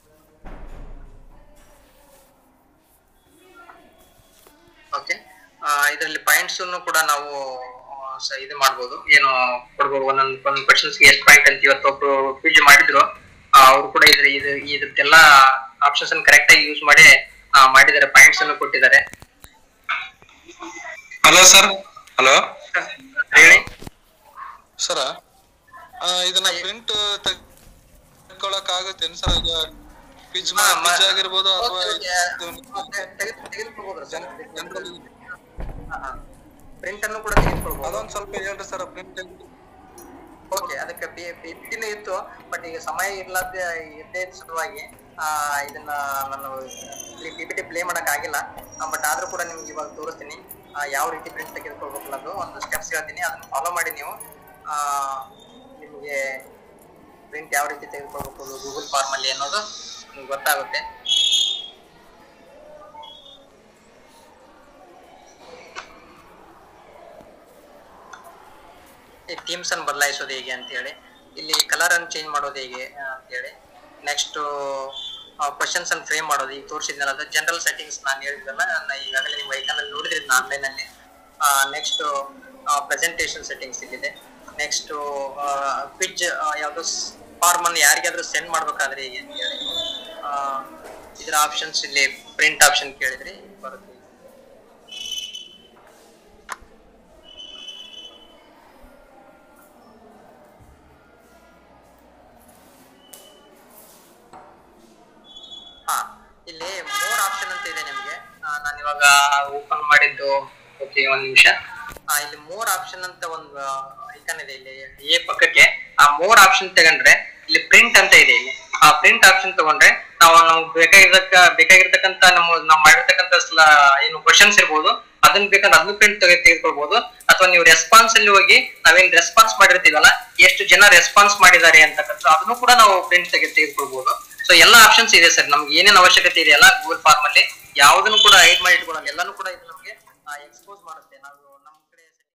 ಓಕೆ ಇದರಲ್ಲಿ ಪಾಯಿಂಟ್ಸ್ ಕೂಡ ನಾವು ಆ, ಸ- ಇದು ಮಾಡ್ಬೋದು ಏನು ಕೊಡ್ಬೋದು ಒಂದೊಂದು ಒಂದೊಂದು ಕ್ವಶನ್ಸ್ ಎಷ್ಟು ಪಾಯಿಂಟ್ ಅಂತ ಇವತ್ತು ಒಬ್ರು ಕ್ವಿಜ್ ಮಾಡಿದ್ರು ಅವರು ಕೂಡ ಇದ್ರ ಇದು ಇದಕ್ಕೆಲ್ಲ ಆಪ್ಷನ್ಸ್ ಅನ್ನು ಕರೆಕ್ಟ್ ಆಗಿ ಯೂಸ್ ಮಾಡಿ ಆ, ಮಾಡಿದ್ದಾರೆ ಪಾಯಿಂಟ್ಸ್ ಅನ್ನು ಕೊಟ್ಟಿದ್ದಾರೆ ಹಲೋ ಸರ್ ಹಲೋ ಹೇಳಿ ಸರ ಇದನ್ನ ಪ್ರಿಂಟ್ ತೆಗೆದುಕೊಳ್ಳಕ್ ಆಗುತ್ತೇನು ಸರ್ ಈಗ ಕ್ವಿಜ್ ಹಾ, ಮ- ಕ್ವಿಜ್ ಆಗಿರ್ಬೋದು ಅಥವಾ ಓಕೆ, ತೆಗೆದು- ತೆಗೆದುಕೊಳ್ಬೋದಾ ಸರ್? ಜನರಲ್ ಹಾ, ಹಾ. ಪ್ರಿಂಟ್ ಅನ್ನು ಕೂಡ ತೆಗೆದುಕೊಳ್ಬೋದು ಅದೊಂದ್ ಸ್ವಲ್ಪ ಹೇಳ್ರಿ ಸರ್ ಪ್ರಿಂಟ್ ಓಕೆ ಅದಕ್ಕೆ ಪಿಪಿಟಿನೂ ಇತ್ತು ಬಟ್ ಈಗ ಸಮಯ ಇರ್ಲಾದ ಇದ್ದೇ ಇದ್ದ ಸಲುವಾಗಿ ಆ, ಇದನ್ನ ನಾನು ಇಲ್ಲಿ ಪಿಪಿಟಿ ಪ್ಲೇ ಮಾಡಕ್ ಆಗಿಲ್ಲ ಬಟ್ ಆದ್ರೂ ಕೂಡ ನಿಮ್ಗೆ ಇವಾಗ ತೋರಿಸ್ತೀನಿ ಆ, ಯಾವ ರೀತಿ ಪ್ರಿಂಟ್ ತೆಗೆದುಕೊಳ್ಬೇಕು ಅನ್ನೋದು ಒಂದು ಸ್ಟೆಪ್ಸ್ ಹೇಳ್ತೀನಿ ಅದನ್ನ ಫಾಲೋ ಮಾಡಿ ನೀವು ಆ, ನಿಮ್ಗೆ ಪ್ರಿಂಟ್ ಯಾವ ರೀತಿ ತೆಗೆದುಕೊಳ್ಬೇಕು ಗೂಗಲ್ ಫಾರ್ಮ್ ಅಲ್ಲಿ ಅನ್ನೋದು ನಿಮ್ಗೆ ಗೊತ್ತಾಗುತ್ತೆ ಈ ಥೀಮ್ಸ್ ಅನ್ನು ಬದಲಾಯಿಸೋದು ಹೇಗೆ ಅಂತ ಹೇಳಿ ಇಲ್ಲಿ ಕಲರ್ ಅನ್ನು ಚೇಂಜ್ ಮಾಡೋದು ಹೇಗೆ ಅಂತ ಹೇಳಿ ನೆಕ್ಸ್ಟ್ ಕ್ವಶನ್ಸ್ ಅನ್ನು ಫ್ರೇಮ್ ಮಾಡೋದು ಈಗ ತೋರಿಸಿದ್ನಲ್ಲ ಅದು ಜನರಲ್ ಸೆಟ್ಟಿಂಗ್ಸ್ ನಾನು ಹೇಳಿದ್ರಲ್ಲ ನಾನು ಈಗಾಗಲೇ ನಿಮ್ಮ ಐಕಾನ್ ಅಲ್ಲಿ ನೋಡಿದ್ರಿ ಆನ್ಲೈನ್ ಅಲ್ಲಿ ನೆಕ್ಸ್ಟ್ ಪ್ರೆಸೆಂಟೇಷನ್ ಸೆಟ್ಟಿಂಗ್ಸ್ ಇಲ್ಲಿದೆ ನೆಕ್ಸ್ಟ್ ಕ್ವಿಜ್ ಯಾವ್ದು ಫಾರ್ಮ್ ಅನ್ನು ಯಾರಿಗಾದ್ರೂ ಸೆಂಡ್ ಮಾಡ್ಬೇಕಾದ್ರೆ ಹೇಗೆ ಅಂತ ಹೇಳಿ ಆ, ಇದರ ಆಪ್ಷನ್ಸ್ ಇಲ್ಲಿ ಪ್ರಿಂಟ್ ಆಪ್ಷನ್ ಕೇಳಿದ್ರಿ ಬರುತ್ತೆ ಹಾ ಇಲ್ಲಿ ಮೋರ್ ಆಪ್ಷನ್ ಅಂತ ಇದೆ ನಿಮ್ಗೆ ನಾನು ಇವಾಗ ಓಪನ್ ಮಾಡಿದ್ದು ಓಕೆ ಒಂದ್ ನಿಮಿಷ ಇಲ್ಲಿ ಮೋರ್ ಆಪ್ಷನ್ ಅಂತ ಒಂದು ಐಕನ್ ಇದೆ ಇಲ್ಲಿ ಎ ಪಕ್ಕಕ್ಕೆ ಆ ಮೋರ್ ಆಪ್ಷನ್ ತಗೊಂಡ್ರೆ ಇಲ್ಲಿ ಪ್ರಿಂಟ್ ಅಂತ ಇದೆ ಇಲ್ಲಿ ಆ ಪ್ರಿಂಟ್ ಆಪ್ಷನ್ ತಗೊಂಡ್ರೆ ನಾವು ನಮ್ಗೆ ಬೇಕಾಗಿರ್ತಕ್ಕ ಬೇಕಾಗಿರ್ತಕ್ಕಂತ ನಮ್ಮ ನಾವು ಮಾಡಿರ್ತಕ್ಕಂತ ಸ್ಲ- ಏನು ಕ್ವಶನ್ಸ್ ಇರ್ಬೋದು ಅದನ್ನ ಬೇಕಂದ್ರೆ ಅದನ್ನ ಪ್ರಿಂಟ್ ತೆಗೆ ತೆಗೆದುಕೊಳ್ಬಹುದು ಅಥವಾ ನೀವು ರೆಸ್ಪಾನ್ಸ್ ಅಲ್ಲಿ ಹೋಗಿ ನಾವೇನ್ ರೆಸ್ಪಾನ್ಸ್ ಮಾಡಿರ್ತೀವಲ್ಲ ಎಷ್ಟು ಜನ ರೆಸ್ಪಾನ್ಸ್ ಮಾಡಿದ್ದಾರೆ ಅಂತಕ್ಕಂಥ ಅದನ್ನು ಕೂಡ ನಾವು ಪ್ರಿಂಟ್ ತೆಗೆ ತೆಗೆದುಕೊಳ್ಬಹುದು ಸೊ ಎಲ್ಲಾ ಆಪ್ಷನ್ಸ್ ಇದೆ ಸರ್ ನಮ್ಗೆ ಏನೇನ್ ಅವಶ್ಯಕತೆ ಇದೆಯಲ್ಲ ಗೂಗಲ್ ಫಾರ್ಮ್ ಅಲ್ಲಿ ಯಾವ್ದನ್ನು ಕೂಡ ಹೈಡ್ ಮಾಡಿ ಇಟ್ಕೊಳ್ಳಲ್ಲ ಎಲ್ಲಾನು ಕೂಡ ಇದು ನಮ್ಗೆ ಎಕ್ಸ್ಪೋಸ್ ಮಾಡುತ್ತೆ ನಾವು